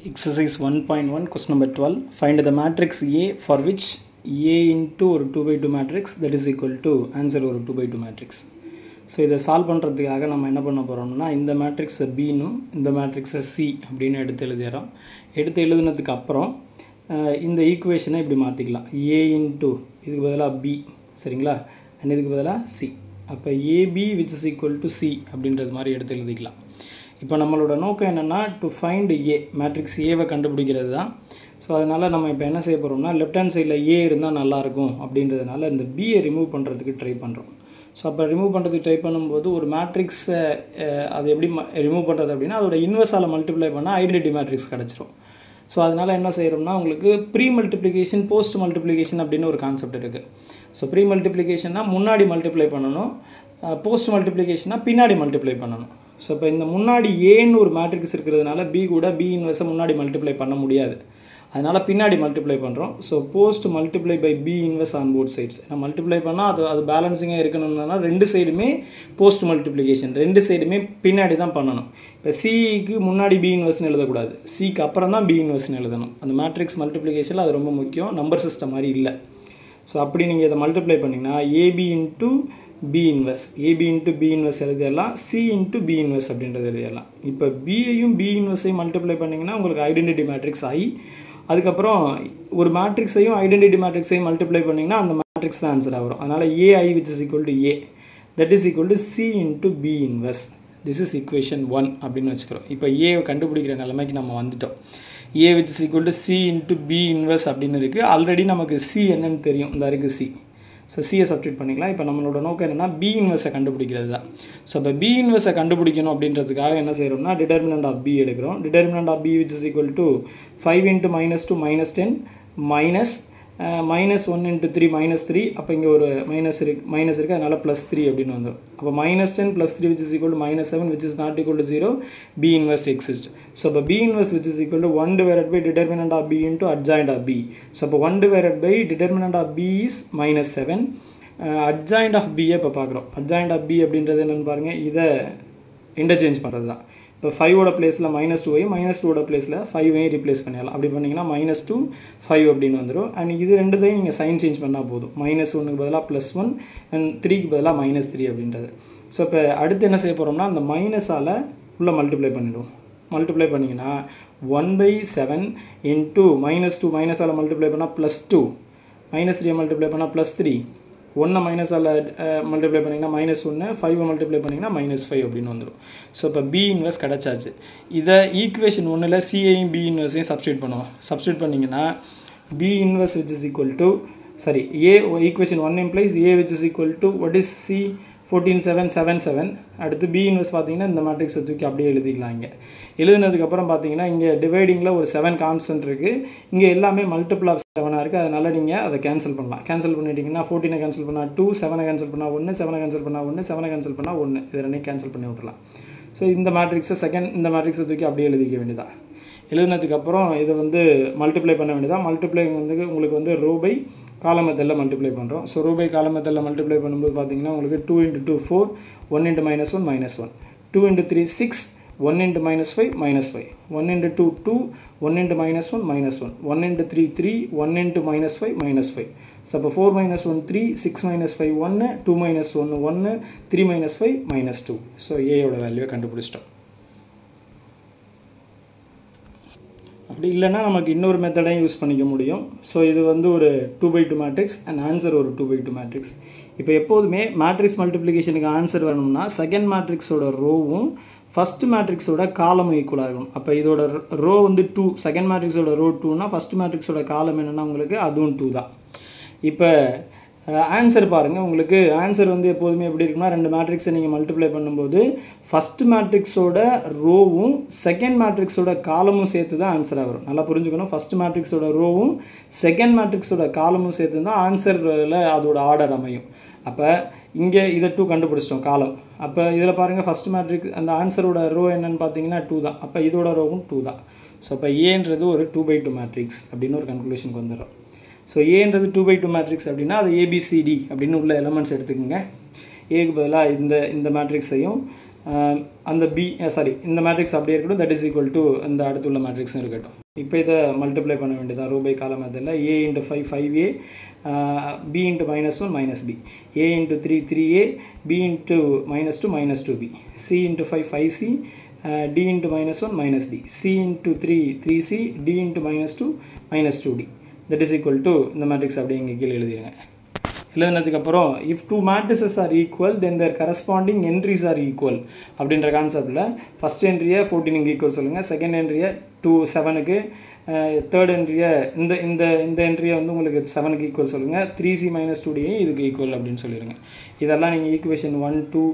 Exercise 1.1 question number 12 find the matrix A for which A into ஒரு 2 by 2 matrix that is equal to answer ஒரு 2 by 2 matrix so இதை solve பண்ணுறதுக்காக நம்ம என்ன பண்ண போகிறோம்னா இந்த மேட்ரிக்ஸை பின்னும் இந்த மேட்ரிக்ஸை சி அப்படின்னு எடுத்து எழுதிடுறோம் எடுத்து எழுதுனதுக்கு அப்புறம் அஹ், இந்த ஈக்குவேஷனை இப்படி மாற்றிக்கலாம் ஏ இன்ட்டு இதுக்கு பதிலாக பி சரிங்களா and இதுக்கு பதிலாக சி அப்போ A B which is equal to C அப்படின்றது மாதிரி எடுத்து எழுதிக்கலாம் இப்போ நம்மளோட நோக்கம் என்னென்னா டு ஃபைண்ட் ஏ மேட்ரிக்ஸ் ஏவை கண்டுபிடிக்கிறது தான் ஸோ அதனால் நம்ம இப்போ என்ன செய்ய போகிறோம்னா லெஃப்ட் ஹேண்ட் சைடில் ஏ இருந்தால் நல்லாயிருக்கும் அப்படின்றதுனால இந்த பியை ரிமூவ் பண்ணுறதுக்கு ட்ரை பண்ணுறோம் ஸோ அப்போ ரிமூவ் பண்ணுறதுக்கு ட்ரை பண்ணும்போது ஒரு மேட்ரிக்ஸை அது எப்படி ரிமூவ் பண்ணுறது அப்படின்னா அதோட இன்வெர்ஸால் மல்டிப்ளை பண்ணால் ஐடென்டிட்டி மேட்ரிக்ஸ் கிடச்சிரும் ஸோ அதனால் என்ன செய்கிறோம்னா உங்களுக்கு ப்ரீ மல்டிப்ளிகேஷன் போஸ்ட் மல்டிப்ளிகேஷன் அப்படின்னு ஒரு கான்செப்ட் இருக்குது ஸோ ப்ரீ மல்டிப்ளிகேஷன்னா முன்னாடி மல்டிப்ளை பண்ணணும் போஸ்ட் மல்டிப்ளிகேஷன்னா பின்னாடி மல்டிப்ளை பண்ணணும் ஸோ இப்போ இந்த முன்னாடி ஏன்னு ஒரு மேட்ரிக்ஸ் இருக்கிறதுனால பி கூட பி இன்வெர்ஸை முன்னாடி மல்டிப்ளை பண்ண முடியாது அதனால் பின்னாடி மல்டிப்ளை பண்ணுறோம் so post multiply by B inverse on both sides நான் மல்டிப்ளை பண்ணால் அது அது பேலன்சிங்காக இருக்கணும்னா ரெண்டு சைடுமே போஸ்ட் மல்டிப்ளிகேஷன் ரெண்டு சைடுமே பின்னாடி தான் பண்ணணும் இப்போ சிக்கு முன்னாடி பி இன்வெர்ஸ்னு எழுதக்கூடாது சிக்கு அப்புறம் தான் பி இன்வெர்ஸ்னு எழுதணும் அந்த மேட்ரிக்ஸ் மல்டிப்ளிகேஷனில் அது ரொம்ப முக்கியம் நம்பர் சிஸ்டம் மாதிரி இல்லை ஸோ அப்படி நீங்கள் இதை மல்டிப்ளை பண்ணிங்கன்னா A B into B inverse A B into B inverse எழுதிடலாம் சி இன்ட்டு பி இன்வெர்ஸ் அப்படின்றது எழுதிடலாம் இப்போ பியையும் பி இன்வெர்ஸையும் மல்டிப்ளை பண்ணிங்கன்னா உங்களுக்கு ஐடென்டிட்டி மேட்ரிக்ஸ் ஐ அதுக்கப்புறம் ஒரு மேட்ரிக்ஸையும் ஐடென்டிட்டி மேட்ரிக்ஸையும் மல்டிப்ளை பண்ணிங்கன்னா அந்த மேட்ரிக்ஸ் தான் ஆன்சராக வரும் அதனால் A I which is equal to A that is equal to C into B inverse this is equation one அப்படின்னு வச்சுக்கிறோம் இப்போ ஏவை கண்டுபிடிக்கிற நிலைமைக்கு நம்ம வந்துட்டோம் A which is equal to C into B inverse அப்படின்னு இருக்குது ஆல்ரெடி நமக்கு சி என்னன்னு தெரியும் இந்த இருக்குது சி ஸோ சியை சப்ஸ்டியூட் பண்ணிக்கலாம் இப்போ நம்மளோட நோக்கம் என்னென்னா பி இன்வெர்ஸை கண்டுபிடிக்கிறது தான் ஸோ இப்போ பி இன்வெர்ஸை கண்டுபிடிக்கணும் அப்படின்றதுக்காக என்ன செய்கிறோம்னா டிடர்மினன்ட் ஆஃப் பி எடுக்கிறோம் determinant of B which is equal to five into minus two minus ten minus minus one into three minus three அப்போ இங்கே ஒரு மைனஸ் இருக்கு மைனஸ் இருக்குது அதனால் ப்ளஸ் த்ரீ அப்படின்னு வந்துடும் அப்போ minus ten plus three which is equal to minus seven which is not equal to zero B inverse exist so இப்போ B inverse which is equal to one divide by determinant of B into adjoint of B so அப்போ one divide by determinant of B is minus seven adjoint of பியை இப்போ பார்க்குறோம் adjoint of B அப்படின்றது என்னென்னு பாருங்கள் இதை interchange பண்ணுறது தான் இப்போ ஃபைவோட பிளேஸில் மைனஸ் டூவையும் மைனஸ் டூவோட பிளேஸில் ஃபைவையும் ரீப்ளேஸ் பண்ணிடலாம் அப்படி பண்ணிங்கன்னா மைனஸ் டூ ஃபைவ் அப்படின்னு வந்துடும் அண்ட் இது ரெண்டுத்தையும் நீங்கள் சைன் சேஞ்ச் பண்ணால் போதும் மைனஸ் ஒன்றுக்கு பதிலாக ப்ளஸ் ஒன் அண்ட் த்ரீக்கு பதிலாக மைனஸ் த்ரீ அப்படின்றது ஸோ இப்போ அடுத்து என்ன செய்ய போகிறோம்னா அந்த மைனஸால் உள்ளே மல்டிப்ளை பண்ணிவிடுவோம் மல்டிப்ளை பண்ணிங்கன்னா one by seven into minus two மைனஸால் மல்டிப்ளை பண்ணால் ப்ளஸ் டூ மைனஸ் த்ரீயை மல்டிப்ளை பண்ணால் ப்ளஸ் த்ரீ ஒன்றை மைனஸால் மல்டிப்ளை பண்ணிங்கன்னா மைனஸ் ஒன்று ஃபைவை மல்டிப்ளை பண்ணிங்கன்னா மைனஸ் ஃபைவ் அப்படின்னு வந்துடும் ஸோ இப்போ பி இன்வெர்ஸ் கிடச்சாச்சு இதை ஈக்குவேஷன் ஒன்றில் சிஐயும் பி இன்வெர்ஸையும் சப்ஸ்டியூட் பண்ணுவோம் சப்ஸ்டியூட் பண்ணிங்கன்னா B inverse which is equal to sorry A equation one implies A which is equal to what is C fourteen seven seven seven அடுத்து பி இன்வெர்ஸ் பார்த்தீங்கன்னா இந்த மேட்ரிக்ஸை தூக்கி அப்படியே எழுதிக்கலாம் இங்கே எழுதுனதுக்கப்புறம் பார்த்தீங்கன்னா இங்கே டிவைடிங்கில் ஒரு செவன் கான்ஸ்டன்ட் இருக்குது இங்கே எல்லாமே மல்டிபிள் ஆஃப் செவனாக இருக்குது அதனால் நீங்கள் அதை கேன்சல் பண்ணலாம் கேன்சல் பண்ணிட்டீங்கன்னா ஃபோர்டீனை கேன்சல் பண்ணால் டூ செவனை கேன்சல் பண்ணால் ஒன்று செவனை கேன்சல் பண்ணால் ஒன்று செவனை கேன்சல் பண்ணால் ஒன்று இது ரெண்டையும் கேன்சல் பண்ணி விட்றலாம் ஸோ இந்த மேட்ரிக்ஸை செகண்ட் இந்த மேட்ரிக்ஸை தூக்கி அப்படியே எழுதிக்க வேண்டியதான் எழுதினதுக்கப்புறம் இதை வந்து மல்டிப்ளை பண்ண வேண்டியதான் மல்டிப்ளை வந்து உங்களுக்கு வந்து ரோ பை காலம் மெத்தடில் மல்டிப்ளை பண்ணுறோம் ஸோ ரூபை காலம் மெத்தடில் மல்டிப்ளை பண்ணும்போது பார்த்தீங்கன்னா உங்களுக்கு two into two four one into minus one minus one two into three six one into minus five minus five one into two two one into minus one minus one one into three three one into minus five minus five so அப்போ four minus one three six minus five ஒன்று two minus ஒன்று ஒன்று three minus five minus two so ஏயோட வேல்யூவை கண்டுபிடிச்சிட்டோம் அப்படி இல்லைன்னா நமக்கு இன்னொரு மெத்தடையும் யூஸ் பண்ணிக்க முடியும் ஸோ இது வந்து ஒரு two by two matrix and answer ஒரு டூ பை டூ மேட்ரிக்ஸ் இப்போ எப்போதுமே மேட்ரிக்ஸ் மல்டிப்ளிகேஷனுக்கு ஆன்சர் வரணும்னா செகண்ட் மேட்ரிக்ஸோட ரோவும் ஃபஸ்ட் மேட்ரிக்ஸோட காலமும் ஈக்குவலாக இருக்கும் அப்போ இதோட ரோ வந்து டூ செகண்ட் மேட்ரிக்ஸோட ரோ டூனா ஃபஸ்ட் மேட்ரிக்ஸோட காலம் என்னென்னா உங்களுக்கு அதுவும் டூ தான் இப்போ ஆன்சர் பாருங்கள் உங்களுக்கு ஆன்சர் வந்து எப்போதுமே எப்படி இருக்குன்னா ரெண்டு மேட்ரிக்ஸை நீங்கள் மல்டிப்ளை பண்ணும்போது ஃபஸ்ட் மேட்ரிக்ஸோட ரோவும் செகண்ட் மேட்ரிக்ஸோட காலமும் சேர்த்து தான் ஆன்சராக வரும் நல்லா புரிஞ்சுக்கணும் ஃபஸ்ட் மேட்ரிக்ஸோட ரோவும் செகண்ட் மேட்ரிக்ஸோட காலமும் சேர்த்து தான் ஆன்சரில் அதோட ஆர்டர் அமையும் அப்போ இங்கே இதை டூ கண்டுபிடிச்சிட்டோம் காலம் அப்போ இதில் பாருங்கள் ஃபஸ்ட் மேட்ரிக் அந்த ஆன்சரோட ரோ என்னன்னு பார்த்தீங்கன்னா டூ தான் அப்போ இதோட ரோவும் டூ தான் ஸோ அப்போ ஏன்றது ஒரு டூ பை டூ மேட்ரிக்ஸ் அப்படின்னு ஒரு கன்க்ளூஷனுக்கு வந்துடுறோம் ஸோ ஏன்றது டூ பை டூ மேட்ரிக்ஸ் அப்படின்னா அது ஏபிசிடி அப்படின்னு உள்ள எலமெண்ட்ஸ் எடுத்துக்கோங்க ஏக்கு பதிலாக இந்த இந்த மேட்ரிக்ஸையும் அந்த பி சாரி இந்த மேட்ரிக்ஸ் அப்படியே இருக்கட்டும் தட் இஸ் ஈக்குவல் டு இந்த அடுத்துள்ள மேட்ரிக்ஸும் இருக்கட்டும் இப்போ இதை மல்டிப்ளை பண்ண வேண்டியதான் ரூபை கால மெத்தடில் A into five five A B into minus one minus B A into three three A B into minus two minus two B C into five five C D into minus one minus D C into three three C D into minus two minus two D that is equal to இந்த matrix அப்படியே இங்கே கீழே எழுதிடுங்க எழுதுனதுக்கப்புறம் if two matrices are equal then their corresponding entries R equal அப்படின்ற கான்செப்டில் first என்ட்ரியை ஃபோர்டீனுக்கு ஈக்குவல் சொல்லுங்கள் செகண்ட் என்ட்ரியை டூ செவனுக்கு தேர்ட் என்ட்ரியை இந்த இந்த இந்த என்ட்ரியை வந்து உங்களுக்கு செவனுக்கு ஈக்குவல் சொல்லுங்கள் த்ரீ சி மைனஸ் டூ டியை இதுக்கு ஈக்குவல் அப்படின்னு சொல்லிடுங்க இதெல்லாம் நீங்கள் equation one two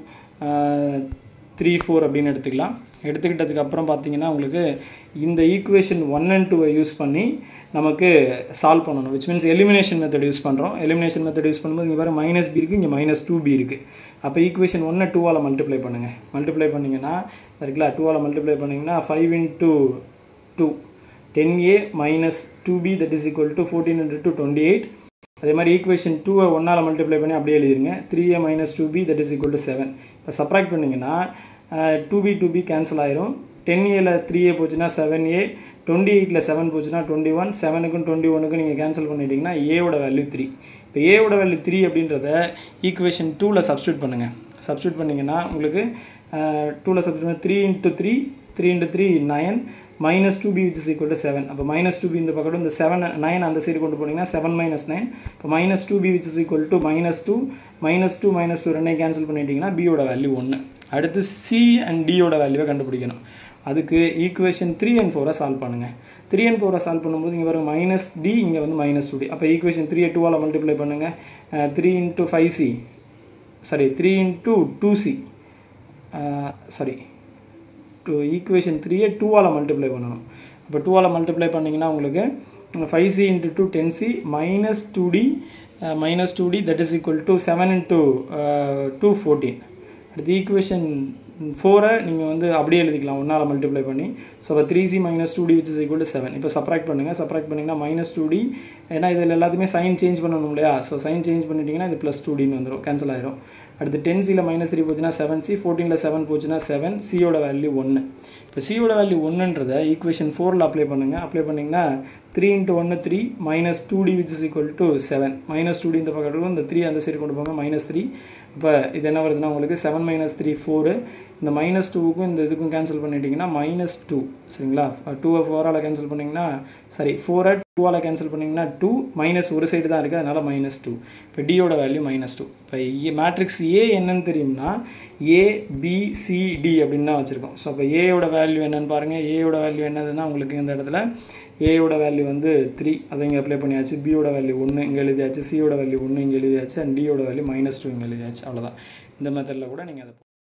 three four அப்படின்னு எடுத்துக்கலாம் எடுத்துக்கிட்டதுக்கு அப்புறம் பார்த்தீங்கன்னா உங்களுக்கு இந்த ஈக்குவேஷன் ஒன் அண்ட் டூவை யூஸ் பண்ணி நமக்கு சால்வ் பண்ணணும் which means elimination method use பண்ணுறோம் எலிமினேஷன் மெத்தட் யூஸ் பண்ணும்போது இங்கே வேறு மைனஸ் பி இருக்குது இங்கே மைனஸ் டூ பி இருக்குது அப்போ ஈக்குவேஷன் ஒன்னை டூவால் மல்டிப்ளை பண்ணுங்கள் மல்டிப்ளை பண்ணிங்கன்னா இருக்குல்ல டூவால் மல்டிப்ளை பண்ணிங்கன்னா five into two ten A minus two B that is equal to fourteen into two twenty eight அதே மாதிரி ஈக்குவேஷன் டூவை ஒன்றால் மல்டிப்ளை பண்ணி அப்படியே எழுதிருங்க three A minus two B that is equal to seven இப்போ சப்ராக்ட் பண்ணிங்கன்னா two B two B cancel ஆயிரும் டென் ஏல த்ரீ ஏ போச்சுன்னா செவன் ஏ டுவெண்ட்டி எயிட்டில் செவன் போச்சுன்னா டுவெண்ட்டி ஒன் செவனுக்கும் டுவெண்ட்டி ஒனுக்கும் நீங்கள் கேன்சல் பண்ணிட்டீங்கன்னா ஏவோட வேல்யூ த்ரீ இப்போ ஏவோட வேல்யூ த்ரீ அப்படின்றத ஈக்குவேஷன் டூவில் சப்ஸ்டியூட் பண்ணுங்கள் சப்ஸ்டியூட் பண்ணிங்கன்னா உங்களுக்கு டூவில் சப்ஸ்டியூட் பண்ணி three into three three into three nine minus two b which is equal to seven அப்போ மைனஸ் டூ பி இந்த பக்கம் இந்த செவன் நைன் அந்த சைடு கொண்டு போனீங்கன்னா செவன் மைனஸ் நைன் இப்போ minus two b which is equal to minus two minus two minus two ரெண்டையும் cancel பண்ணிட்டீங்கன்னா பியோட வேல்யூ ஒன்று அடுத்து சி அண்ட் டியோட வேல்யூவை கண்டுபிடிக்கணும் அதுக்கு ஈக்குவேஷன் த்ரீ அண்ட் ஃபோரை சால்வ் பண்ணுங்கள் த்ரீ அண்ட் ஃபோரை சால்வ் பண்ணும்போது இங்கே வரும் மைனஸ் டி இங்கே வந்து மைனஸ் டூ டி அப்போ ஈக்குவேஷன் த்ரீ டூவால் மல்டிப்ளை பண்ணுங்கள் three into five c sorry three into two c sorry two equation த்ரீயை டூவால் மல்டிப்ளை பண்ணணும் இப்போ டூவால் மல்டிப்ளை பண்ணிங்கன்னா உங்களுக்கு five c into two ten c minus two d minus two D that is equal to seven into two fourteen அடுத்து equation ஃபோரை நீங்கள் வந்து அப்படியே எழுதிக்கலாம் ஒன்றால் மல்டிப்ளை பண்ணி ஸோ அப்போ three C minus two d which is equal to seven இப்போ சப்ராக்ட் பண்ணுங்கள் சப்ராக்ட் பண்ணிங்கன்னா மைனஸ் டூ டி ஏன்னா இதில் எல்லாத்தையுமே சைன் சேஞ்ச் பண்ணணும் இல்லையா ஸோ சைன் சேஞ்ச் பண்ணிட்டீங்கன்னா இது ப்ளஸ் டூ டின்னு வந்துடும் கேன்சல் ஆயிரும் அடுத்து டென் சியில் மைனஸ் த்ரீ போச்சுன்னா செவன் சி ஃபோர்டீனில் செவன் போச்சுன்னா செவன் சியோட வேல்யூ ஒன்று இப்போ சியோட வேல்யூ ஒன்றுன்றதை ஈக்குவேஷன் ஃபோரில் அப்ளை பண்ணுங்கள் அப்ளை பண்ணிங்கன்னா த்ரீ இன்ட்டு ஒன்று three minus two d which is equal to seven minus two d இந்த பக்கம் இருக்கும் இந்த த்ரீ அந்த சைடு கொண்டு போங்க மைனஸ் த்ரீ இப்போ இது என்ன வருதுன்னா உங்களுக்கு செவன் மைனஸ் த்ரீ ஃபோரு இந்த மைனஸ் டூவுக்கும் இந்த இதுக்கும் கேன்சல் பண்ணிட்டீங்கன்னா மைனஸ் டூ சரிங்களா டூவை ஃபோரால் கேன்சல் பண்ணிங்கன்னா சரி ஃபோரை டூவால் கேன்சல் பண்ணிங்கன்னா டூ மைனஸ் ஒரு சைடு தான் இருக்குது அதனால் மைனஸ் டூ இப்போ டியோட வேல்யூ மைனஸ் டூ இப்போ ஏ மேட்ரிக்ஸ் ஏ என்னன்னு தெரியும்னா ஏ பி சி டி அப்படின்னு தான் வச்சுருக்கோம் ஸோ அப்போ ஏயோட வேல்யூ என்னன்னு பாருங்கள் ஏயோட வேல்யூ என்னதுன்னா உங்களுக்கு இந்த இடத்துல ஏயோட வேல்யூ வந்து த்ரீ அதை இங்கே அப்ளை பண்ணியாச்சு பியோட வேல்யூ ஒன்று இங்கே எழுதியாச்சு சியோட வேல்யூ ஒன்று இங்கே எழுதியாச்சு அண்ட் டியோட வேல்யூ மைனஸ் டூ இங்கே எழுதியாச்சு அவ்வளோதான் இந்த மெத்தடில் கூட நீங்கள் அதை